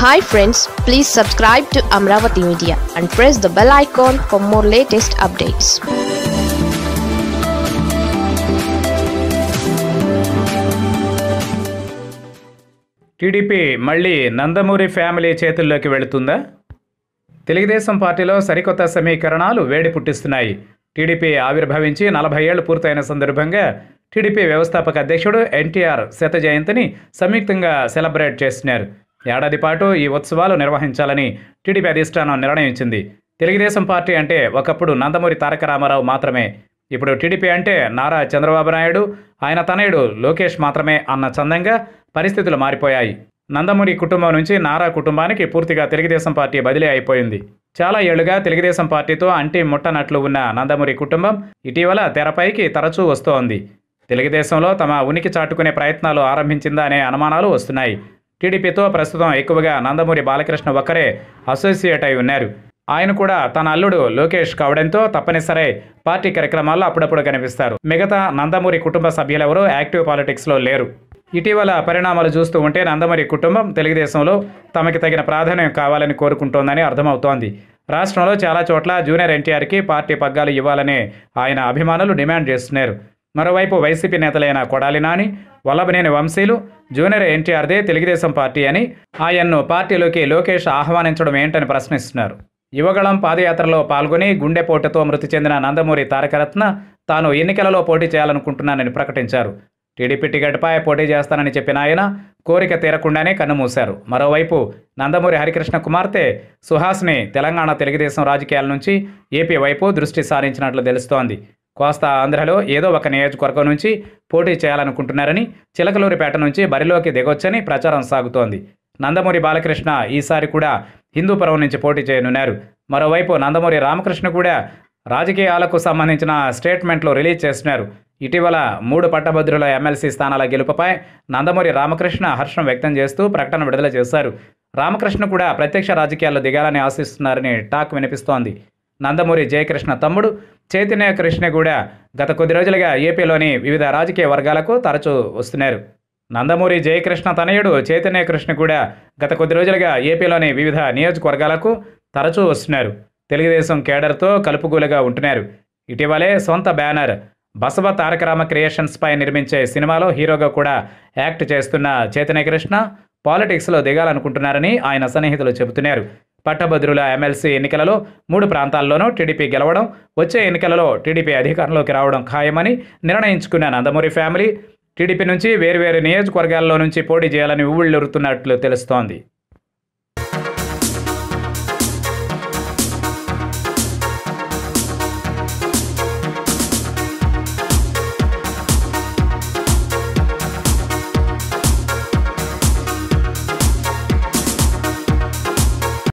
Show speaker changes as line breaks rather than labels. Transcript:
hi friends please subscribe to Amaravati media and press the bell icon for more latest updates
TDP మళ్ళీ Nandamuri family చేతుల్లోకి వెళుతుందా తెలుగుదేశం పార్టీలో సరికొత్త సమీకరణాలు వేడి పుట్టిస్తున్నాయి టీడీపీ ఆవిర్భవించి నలభై ఏళ్లు పూర్తయిన సందర్భంగా టీడీపీ వ్యవస్థాపక అధ్యక్షుడు ఎన్టీఆర్ శత జయంతిని సంయుక్తంగా సెలబ్రేట్ చేస్తున్నారు ఏడాది పాటు ఈ ఉత్సవాలు నిర్వహించాలని టీడీపీ అధిష్టానం నిర్ణయించింది తెలుగుదేశం పార్టీ అంటే ఒకప్పుడు నందమూరి తారక రామారావు మాత్రమే ఇప్పుడు టీడీపీ అంటే నారా చంద్రబాబు నాయుడు ఆయన తనయుడు లోకేష్ మాత్రమే అన్న చందంగా పరిస్థితులు మారిపోయాయి నందమూరి కుటుంబం నుంచి నారా కుటుంబానికి పూర్తిగా తెలుగుదేశం పార్టీ బదిలీ అయిపోయింది చాలా ఏళ్లుగా తెలుగుదేశం పార్టీతో అంటి ముట్టనట్లు ఉన్న నందమూరి కుటుంబం ఇటీవల తెరపైకి తరచూ వస్తోంది తెలుగుదేశంలో తమ ఉనికి చాటుకునే ప్రయత్నాలు ఆరంభించిందా అనే అనుమానాలు వస్తున్నాయి టీడీపీతో ప్రస్తుతం ఎక్కువగా నందమూరి బాలకృష్ణ ఒక్కరే అసోసియేట్ అయి ఉన్నారు ఆయన కూడా తన అల్లుడు లోకేష్ కావడంతో తప్పనిసరి పార్టీ కార్యక్రమాల్లో అప్పుడప్పుడు కనిపిస్తారు మిగతా నందమూరి కుటుంబ సభ్యులెవరూ యాక్టివ్ పాలిటిక్స్లో లేరు ఇటీవల పరిణామాలు చూస్తూ ఉంటే నందమూరి కుటుంబం తెలుగుదేశంలో తమకి తగిన ప్రాధాన్యం కావాలని కోరుకుంటోందని అర్థమవుతోంది రాష్ట్రంలో చాలా చోట్ల జూనియర్ ఎన్టీఆర్కి పార్టీ పగ్గాలు ఇవ్వాలని ఆయన అభిమానులు డిమాండ్ చేస్తున్నారు మరోవైపు వైసీపీ నేతలైన కొడాలి నాని వల్లభనేని వంశీలు జూనియర్ ఎన్టీఆర్దే తెలుగుదేశం పార్టీ అని ఆయన్ను పార్టీలోకి లోకేష్ ఆహ్వానించడం ఏంటని ప్రశ్నిస్తున్నారు యువగళం పాదయాత్రలో పాల్గొని గుండెపోటుతో మృతి చెందిన నందమూరి తారకరత్న తాను ఎన్నికలలో పోటీ చేయాలనుకుంటున్నానని ప్రకటించారు టీడీపీ టికెట్పై పోటీ చేస్తానని చెప్పిన ఆయన కోరిక తీరకుండానే కన్నుమూశారు మరోవైపు నందమూరి హరికృష్ణ కుమార్తె సుహాస్ని తెలంగాణ తెలుగుదేశం రాజకీయాల నుంచి ఏపీ వైపు దృష్టి సారించినట్లు తెలుస్తోంది కోస్తా ఆంధ్రలో ఏదో ఒక నియోజకవర్గం నుంచి పోటీ చేయాలనుకుంటున్నారని చిలకలూరిపేట నుంచి బరిలోకి దిగొచ్చని ప్రచారం సాగుతోంది నందమూరి బాలకృష్ణ ఈసారి కూడా హిందూపురం నుంచి పోటీ చేయనున్నారు మరోవైపు నందమూరి రామకృష్ణ కూడా రాజకీయాలకు సంబంధించిన స్టేట్మెంట్లు రిలీజ్ చేస్తున్నారు ఇటీవల మూడు పట్టభద్రుల ఎమ్మెల్సీ స్థానాల గెలుపుపై నందమూరి రామకృష్ణ హర్షం వ్యక్తం చేస్తూ ప్రకటన విడుదల చేశారు రామకృష్ణ కూడా ప్రత్యక్ష రాజకీయాల్లో దిగాలని ఆశిస్తున్నారని టాక్ వినిపిస్తోంది నందమూరి జయకృష్ణ తమ్ముడు చైతన్య కృష్ణ కూడా గత కొద్ది రోజులుగా ఏపీలోని వివిధ రాజకీయ వర్గాలకు తరచూ వస్తున్నారు నందమూరి జయకృష్ణ తనయుడు చైతన్య కృష్ణ కూడా గత కొద్ది రోజులుగా ఏపీలోని వివిధ నియోజకవర్గాలకు తరచూ వస్తున్నారు తెలుగుదేశం కేడర్తో కలుపుగోలుగా ఉంటున్నారు ఇటీవలే సొంత బ్యానర్ బసవ తారకరామ క్రియేషన్స్పై నిర్మించే సినిమాలో హీరోగా కూడా యాక్ట్ చేస్తున్న చైతన్య కృష్ణ పాలిటిక్స్లో దిగాలనుకుంటున్నారని ఆయన సన్నిహితులు చెబుతున్నారు పట్టభద్రుల ఎమ్మెల్సీ ఎన్నికలలో మూడు ప్రాంతాల్లోనూ టీడీపీ గెలవడం వచ్చే ఎన్నికలలో టీడీపీ అధికారంలోకి రావడం ఖాయమని నిర్ణయించుకున్న నందమూరి ఫ్యామిలీ టీడీపీ నుంచి వేర్వేరు నియోజకవర్గాల్లో నుంచి పోటీ చేయాలని ఊళ్ళురుతున్నట్లు తెలుస్తోంది